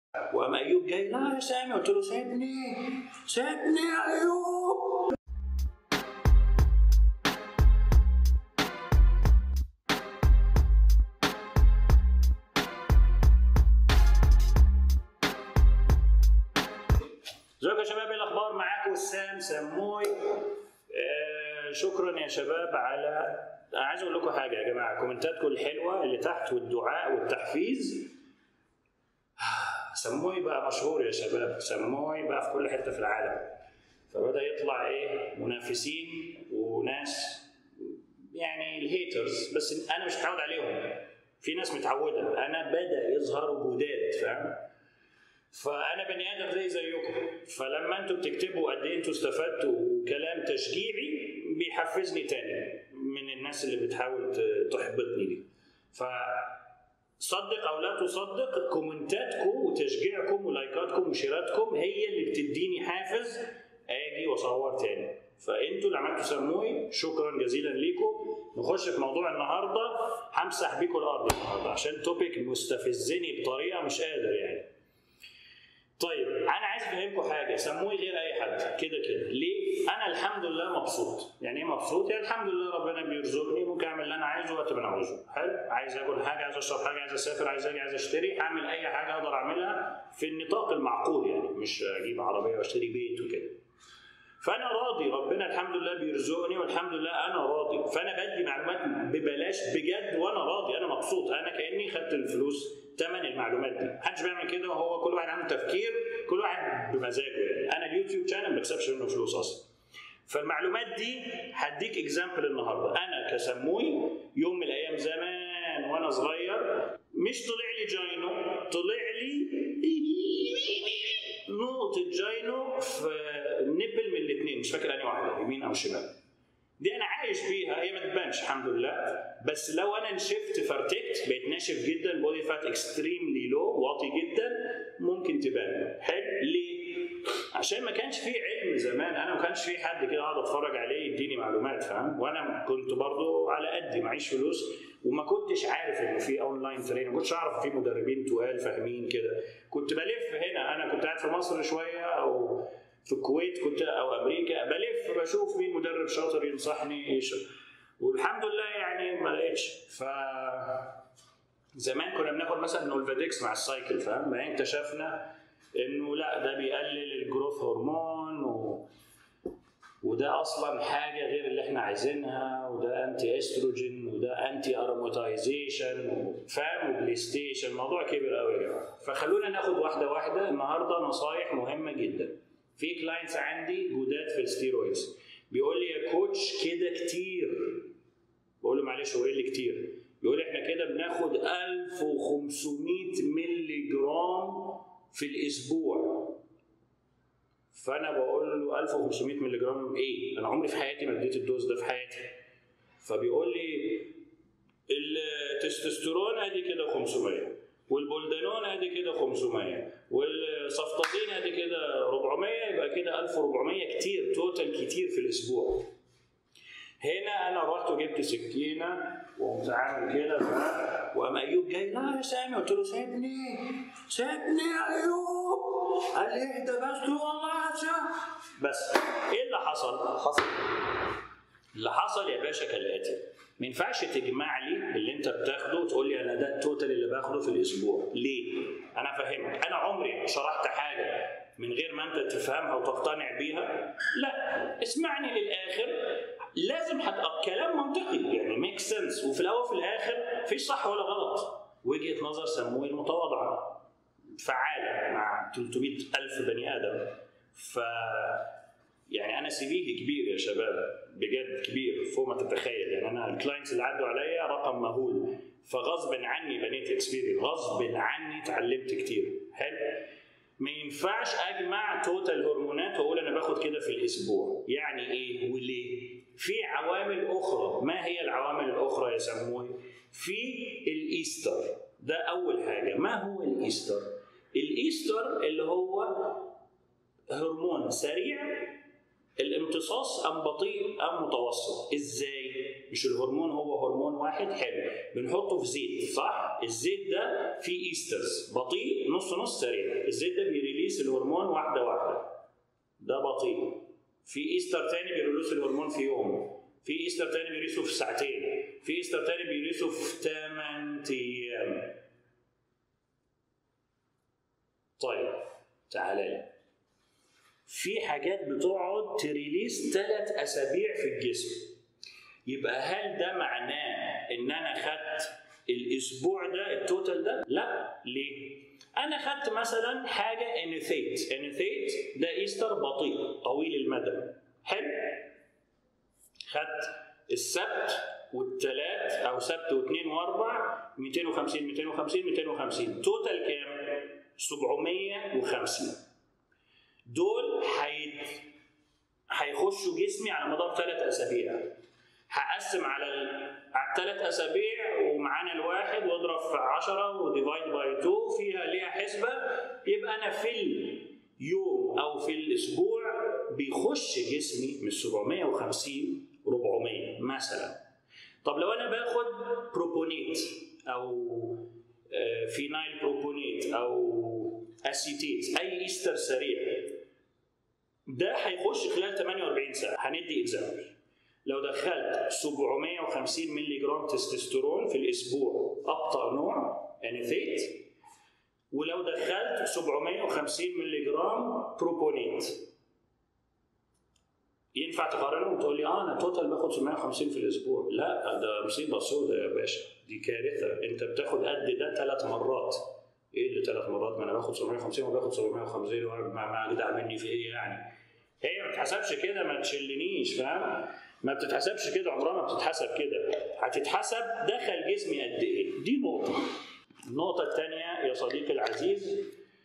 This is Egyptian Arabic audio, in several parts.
وقام ايوب جاي لا يا سامي قلت له سيبني سيبني يا ايوب ازيكم يا شباب ايه الاخبار معاكم سام سموي آه شكرا يا شباب على انا عايز اقول لكم حاجه يا جماعه كومنتاتكم الحلوه اللي تحت والدعاء والتحفيز سموي بقى مشهور يا شباب سموي بقى في كل حته في العالم فبدا يطلع ايه منافسين وناس يعني الهيترز بس انا مش متعود عليهم في ناس متعوده انا بدا يظهروا جداد فاهم فانا بني ادم زي زيكم فلما انتوا بتكتبوا قد ايه انتوا استفدتوا كلام تشجيعي بيحفزني تاني من الناس اللي بتحاول ت- تحبطني دي ف صدق او لا تصدق كومنتاتكم وتشجيعكم ولايكاتكم وشيراتكم هي اللي بتديني حافز اجي واصور تاني فانتوا اللي عملتوا سموي شكرا جزيلا ليكم نخش في موضوع النهارده همسح بيكم الارض النهارده عشان توبيك مستفزني بطريقه مش قادر يعني طيب انا عايز افهمكم حاجه سموه غير اي حد كده كده ليه انا الحمد لله مبسوط يعني ايه مبسوط يعني الحمد لله ربنا بيرزقني ممكن اعمل اللي انا عايزه وقت ما انا عاوزه حلو عايز اكل حاجه عايز اشرب حاجه عايز اسافر عايز اجي عايز اشتري اعمل اي حاجه اقدر اعملها في النطاق المعقول يعني مش اجيب عربيه واشتري بيت وكده فانا راضي ربنا الحمد لله بيرزقني والحمد لله انا راضي فانا بدي معلومات ببلاش بجد وانا راضي انا مبسوط انا كاني خدت الفلوس ثمن المعلومات دي محدش بيعمل كده وهو كل واحد عنده تفكير كل واحد بمزاجه يعني انا اليوتيوب شانل ما بكسبش منه فلوس اصلا فالمعلومات دي هديك اكزامبل النهارده انا كسموي يوم من الايام زمان وانا صغير مش طلع لي جاينو طلع لي نقطة جاينو في نبل من الاثنين مش فاكر انهي واحدة يمين او شمال دي انا عايش بيها هي ما تبانش الحمد لله بس لو انا نشفت فرتكت بقيت ناشف جدا بودي فات اكستريملي لو واطي جدا ممكن تبان حلو ليه؟ عشان ما كانش في علم زمان انا ما كانش في حد كده اقعد اتفرج عليه يديني معلومات فاهم وانا كنت برضو على قدي معيش فلوس وما كنتش عارف انه في اونلاين تريننج ما كنتش اعرف في مدربين تقال فاهمين كده كنت بلف هنا انا كنت قاعد في مصر شويه او في الكويت كنت او امريكا بلف بشوف مين مدرب شاطر ينصحني ايش والحمد لله يعني ما لقيتش ف زمان كنا بناخد مثلا نولفاديكس مع السايكل فاهم بعدين اكتشفنا انه لا ده بيقلل الجروث هرمون و... وده اصلا حاجه غير اللي احنا عايزينها وده انتي استروجين وده انتي اروماتيزيشن فاهم وبلاي ستيشن الموضوع كبير قوي يا جماعه فخلونا ناخد واحده واحده النهارده نصايح مهمه جدا في كلاينتس عندي جداد في الستيرويدز بيقول لي يا كوتش كده كتير بقول له معلش هو ايه اللي كتير بيقول لي احنا كده بناخد 1500 مللي جرام في الاسبوع فانا بقول له 1500 مللي جرام ايه انا عمري في حياتي ما اديت الدوز ده في حياتي فبيقول لي التستوستيرون ادي كده 500 والبولدانون ادي كده 500 والصفطازين ادي كده 400 يبقى كده 1400 كتير توتال كتير في الاسبوع هنا انا رحت وجبت سكينه وقمت عامل كده ف- وقام ايوب جاي لا يا سامي قلت له سيبني سيبني يا ايوب قال لي اهدى بس قلت له والله يا سامي بس ايه اللي حصل؟ حصل اللي حصل يا باشا كالاتي ما ينفعش تجمع لي اللي انت بتاخده وتقول لي انا ده التوتال اللي باخده في الاسبوع ليه انا افهمك انا عمري شرحت حاجه من غير ما انت تفهمها وتقتنع بيها لا اسمعني للاخر لازم هتبقى كلام منطقي يعني ميك سنس وفي الاول وفي الاخر مفيش صح ولا غلط وجهه نظر سموه المتواضعه فعاله مع 300 الف بني ادم ف يعني انا سي في كبير يا شباب بجد كبير فوق ما تتخيل يعني انا الكلاينتس اللي عدوا عليا رقم مهول فغصب عني بنيت اكسبيرينس غصب عني اتعلمت كتير حلو ما ينفعش اجمع توتال هرمونات واقول انا باخد كده في الاسبوع يعني ايه وليه في عوامل اخرى ما هي العوامل الاخرى يا سموه في الايستر ده اول حاجه ما هو الايستر الايستر اللي هو هرمون سريع الامتصاص ام بطيء ام متوسط ازاي مش الهرمون هو هرمون واحد حلو بنحطه في زيت صح الزيت ده فيه ايسترز بطيء نص نص سريع الزيت ده بيريليس الهرمون واحده واحده ده بطيء في ايستر تاني بيريليس الهرمون في يوم في ايستر تاني بيريسه في ساعتين في ايستر تاني بيريسه في 8 ايام طيب تعالى لي في حاجات بتقعد تريليس ثلاث اسابيع في الجسم يبقى هل ده معناه ان انا خدت الاسبوع ده التوتال ده؟ لا ليه؟ انا خدت مثلا حاجه انثيت انثيت ده ايستر بطيء طويل المدى حلو خدت السبت والثلاث او سبت واثنين واربع 250 250 250 توتال كام؟ 750 دول حيت هيخشوا جسمي على مدار ثلاث اسابيع هقسم على ال... على الثلاث اسابيع ومعانا الواحد واضرب في 10 وديفايد باي 2 فيها ليها حسبه يبقى انا في اليوم او في الاسبوع بيخش جسمي من 750 400 مثلا طب لو انا باخد بروبونيت او فينايل بروبونيت او اسيتيت اي ايستر سريع ده هيخش خلال 48 ساعه هندي اكزامبل لو دخلت 750 مللي جرام تستوستيرون في الاسبوع ابطا نوع انيثيت ولو دخلت 750 مللي جرام بروبونيت ينفع تقارنهم وتقول لي اه انا توتال باخد 750 في الاسبوع لا ده مصيبه سوداء يا باشا دي كارثه انت بتاخد قد ده ثلاث مرات ايه اللي ثلاث مرات ما انا باخد 750 وباخد 750 مع اجدع مني في ايه يعني هي ما بتتحسبش كده ما تشلنيش فاهم ما بتتحسبش كده عمرها ما بتتحسب كده هتتحسب دخل جسمي قد ايه دي نقطه النقطه الثانيه يا صديقي العزيز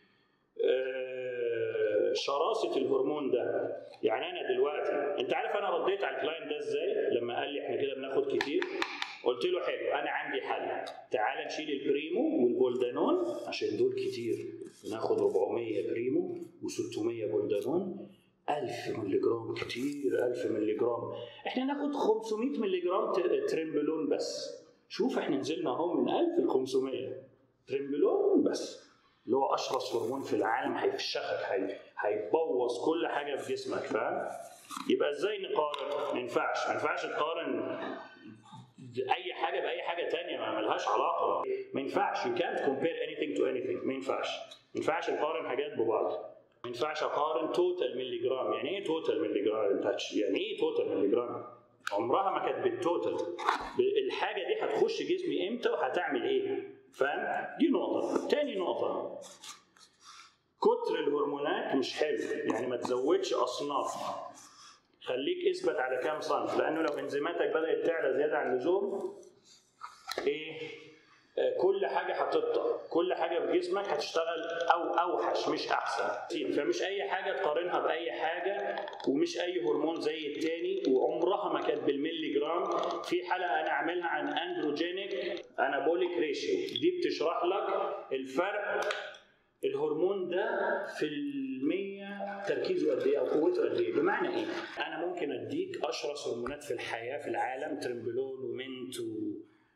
آه شراسه الهرمون ده يعني انا دلوقتي انت عارف انا رديت على الكلاينت ده ازاي لما قال لي احنا كده بناخد كتير قلت له حلو انا عندي حل تعال نشيل البريمو والبولدانون عشان دول كتير ناخد 400 بريمو و600 بولدانون 1000 مللي جرام كتير 1000 مللي جرام احنا ناخد 500 مللي جرام تريمبلون بس شوف احنا نزلنا اهو من 1000 ل 500 تريمبلون بس اللي هو اشرس هرمون في العالم هيفشخك هيبوظ كل حاجه في جسمك فاهم يبقى ازاي نقارن ما ينفعش ما ينفعش نقارن اي حاجه باي حاجه تانية ما ملهاش علاقه ما ينفعش you can't compare anything to anything ما ينفعش ما ينفعش نقارن حاجات ببعض ما ينفعش اقارن توتال ملي جرام يعني ايه توتال ملي جرام يعني ايه توتال ملي جرام عمرها ما كانت بالتوتال الحاجه دي هتخش جسمي امتى وهتعمل ايه فاهم دي نقطه تاني نقطه كتر الهرمونات مش حلو يعني ما تزودش اصناف خليك اثبت على كام صنف لانه لو انزيماتك بدات تعلى زياده عن اللزوم ايه آه كل حاجه هتبطأ كل حاجه في جسمك هتشتغل او اوحش مش احسن فمش اي حاجه تقارنها باي حاجه ومش اي هرمون زي التاني وعمرها ما كانت بالملي جرام في حلقه انا عاملها عن اندروجينيك انابوليك ريشيو دي بتشرح لك الفرق الهرمون ده في المية تركيزه قد ايه او قوته قد ايه بمعنى ايه انا ممكن اديك اشرس هرمونات في الحياه في العالم ترمبلون ومنت و...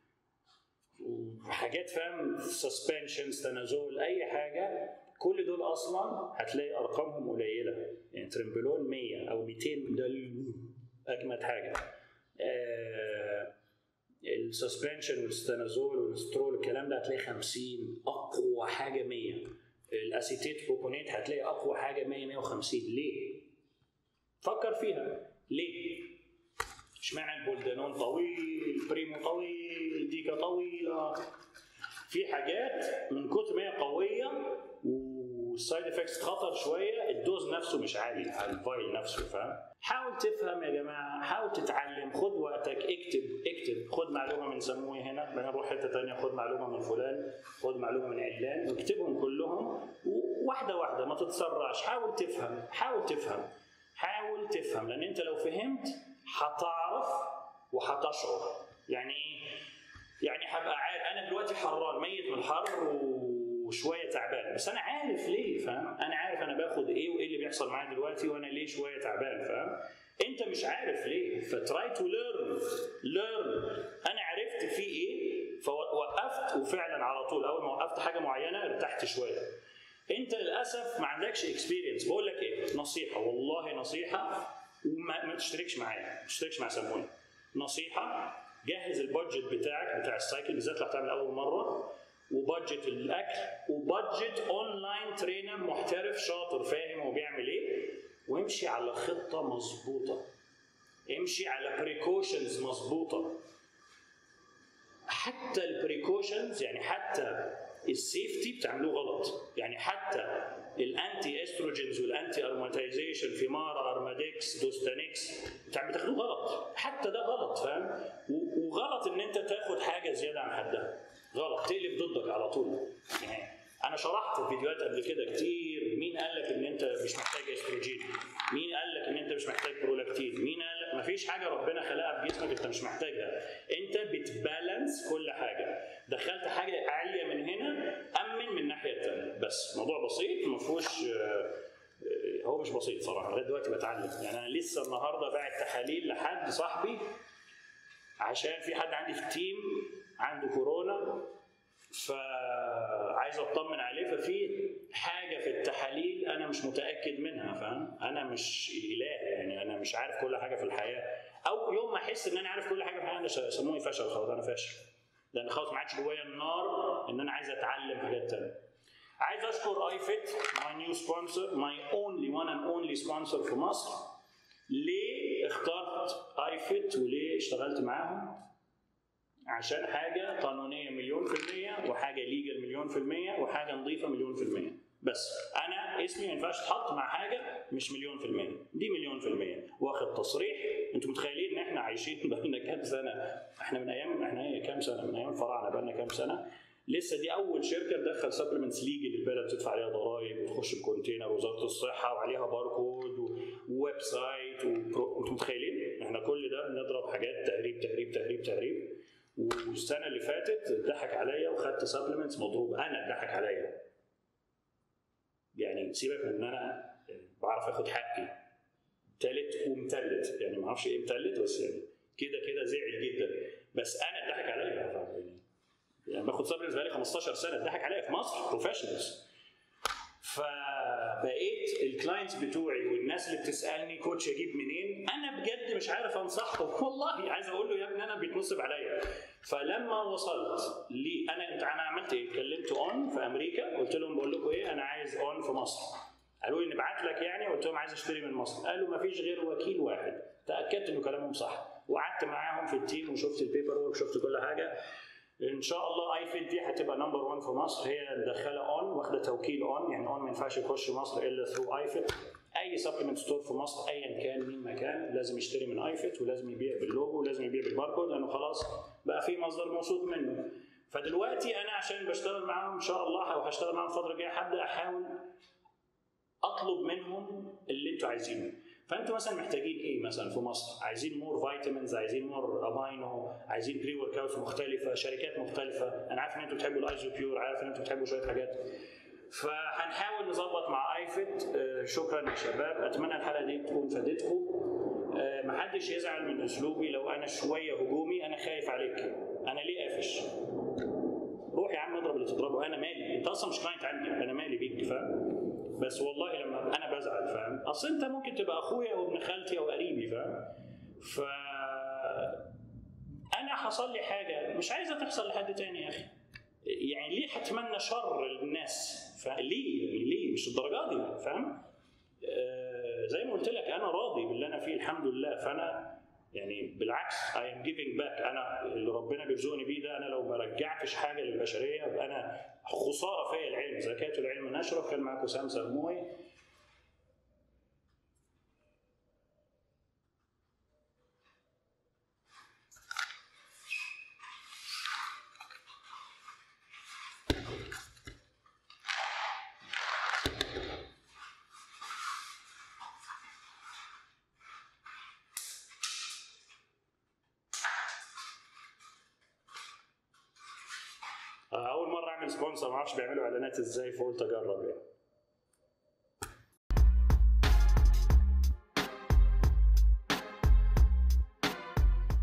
وحاجات فاهم سسبنشن تنازول اي حاجه كل دول اصلا هتلاقي ارقامهم قليله يعني ترمبلون 100 او 200 ده اجمد حاجه آه السسبنشن والستانازول والسترول الكلام ده هتلاقي 50 اقوى حاجه 100 الاسيتيت بروبونيت هتلاقي اقوى حاجه 100 150 ليه؟ فكر فيها ليه؟ اشمعنى البولدانون طويل بريمو طويل ديكا طويله في حاجات من كتر ما هي قويه والسايد افكتس خطر شويه الدوز نفسه مش عالي على الفايل نفسه فاهم حاول تفهم يا جماعه حاول تتعلم خد وقتك اكتب اكتب خد معلومه من سموي هنا بعدين نروح حته ثانيه خد معلومه من فلان خد معلومه من علان واكتبهم كلهم واحده واحده ما تتسرعش حاول تفهم حاول تفهم حاول تفهم لان انت لو فهمت هتعرف وهتشعر يعني ايه يعني هبقى عارف انا دلوقتي حران ميت من الحر و وشويه تعبان بس انا عارف ليه فاهم انا عارف انا باخد ايه وايه اللي بيحصل معايا دلوقتي وانا ليه شويه تعبان فاهم انت مش عارف ليه فتراي تو ليرن ليرن انا عرفت في ايه فوقفت وفعلا على طول اول ما وقفت حاجه معينه ارتحت شويه انت للاسف ما عندكش اكسبيرينس بقول لك ايه نصيحه والله نصيحه وما ما تشتركش معايا ما تشتركش مع سموني نصيحه جهز البادجت بتاعك بتاع السايكل بالذات لو هتعمل اول مره وبادجت الاكل وبادجت اونلاين ترينر محترف شاطر فاهم هو بيعمل ايه وامشي على خطه مظبوطه امشي على بريكوشنز مظبوطه حتى البريكوشنز يعني حتى السيفتي بتعملوه غلط يعني حتى الانتي استروجينز والانتي ارماتيزيشن في مارا ارماديكس دوستانيكس بتاخدوه غلط حتى ده غلط فاهم و- وغلط ان انت تاخد حاجه زياده عن حدها غلط تقلب ضدك على طول يعني انا شرحت في فيديوهات قبل كده كتير مين قال لك ان انت مش محتاج استروجين مين قال لك ان انت مش محتاج برولاكتين مين قال لك مفيش حاجه ربنا خلقها في جسمك انت مش محتاجها انت بتبالانس كل حاجه دخلت حاجه عاليه من هنا امن من الناحيه الثانيه بس موضوع بسيط ما فيهوش آه، آه، هو مش بسيط صراحه لغايه دلوقتي بتعلم يعني انا لسه النهارده باعت تحاليل لحد صاحبي عشان في حد عندي في التيم عنده كورونا فعايز اطمن عليه ففي حاجه في التحاليل انا مش متاكد منها فاهم انا مش اله يعني انا مش عارف كل حاجه في الحياه او يوم ما احس ان انا عارف كل حاجه في الحياه انا سموني فشل خلاص انا فاشل لان خلاص ما عادش جوايا النار ان انا عايز اتعلم حاجات تانية عايز اشكر اي فيت ماي نيو سبونسر ماي اونلي وان اند اونلي سبونسر في مصر ليه اخترت اي فيت وليه اشتغلت معاهم عشان حاجة قانونية مليون في المية وحاجة ليجل مليون في المية وحاجة نظيفة مليون في المية بس أنا اسمي ما ينفعش تحط مع حاجة مش مليون في المية دي مليون في المية واخد تصريح انتوا متخيلين ان احنا عايشين بقالنا كام سنة احنا من ايام احنا ايه كام سنة من ايام الفراعنة بقالنا كام سنة لسه دي اول شركه تدخل سبلمنتس ليجل البلد تدفع عليها ضرائب وتخش بكونتينر وزاره الصحه وعليها باركود وويب سايت وبرو... انتوا متخيلين؟ احنا كل ده بنضرب حاجات تهريب تهريب تهريب تهريب والسنه اللي فاتت اتضحك عليا وخدت سبلمنتس مضروب انا اتضحك عليا يعني سيبك من ان انا بعرف اخد حقي تالت ومتلت يعني ما اعرفش ايه متلت بس يعني كده كده زعل جدا بس انا اتضحك عليا يعني يعني باخد سبلمنتس بقالي 15 سنه اتضحك عليا في مصر بروفيشنالز فبقيت الكلاينتس بتوعي والناس اللي بتسالني كوتش اجيب منين انا بجد مش عارف انصحهم والله عايز اقول له يا ابني انا بيتنصب عليا فلما وصلت لي انا انت انا عملت ايه؟ كلمت اون في امريكا قلت لهم بقول لكم ايه انا عايز اون في مصر قالوا لي نبعت لك يعني قلت لهم عايز اشتري من مصر قالوا ما فيش غير وكيل واحد تاكدت انه كلامهم صح وقعدت معاهم في التيم وشفت البيبر ورك شفت كل حاجه ان شاء الله اي فيت دي هتبقى نمبر 1 في مصر هي مدخله اون واخده توكيل اون يعني اون ما ينفعش يخش مصر الا ثرو اي فيت اي سبلمنت ستور في مصر ايا كان مين مكان لازم يشتري من اي فيت ولازم يبيع باللوجو ولازم يبيع بالباركود لانه خلاص بقى في مصدر موثوق منه فدلوقتي انا عشان بشتغل معاهم ان شاء الله او هشتغل معاهم الفتره الجايه هبدا احاول اطلب منهم اللي انتوا عايزينه فانتوا مثلا محتاجين ايه مثلا في مصر عايزين مور فيتامينز عايزين مور امينو عايزين بري ورك اوت مختلفه شركات مختلفه انا عارف ان انتوا بتحبوا الايزو بيور عارف ان انتوا بتحبوا شويه حاجات فهنحاول نظبط مع ايفت آه شكرا يا شباب اتمنى الحلقه دي تكون فادتكم آه محدش يزعل من اسلوبي لو انا شويه هجومي انا خايف عليك انا ليه قافش روح يا عم اضرب اللي تضربه انا مالي انت اصلا مش كلاينت عندي انا مالي بيك فاهم بس والله لما انا بزعل فاهم اصل انت ممكن تبقى اخويا وابن خالتي او قريبي فاهم ف انا حصل لي حاجه مش عايزه تحصل لحد تاني يا اخي يعني ليه هتمنى شر للناس فليه يعني ليه مش الدرجه دي فاهم آه زي ما قلت لك انا راضي باللي انا فيه الحمد لله فانا يعني بالعكس اي ام جيفنج باك انا اللي ربنا بيرزقني بيه ده انا لو ما رجعتش حاجه للبشريه يبقى انا خساره فيا العلم زكاه العلم نشره كان معاكم سام سموي اول مره اعمل سبونسر ما اعرفش بيعملوا اعلانات ازاي فقلت اجرب يعني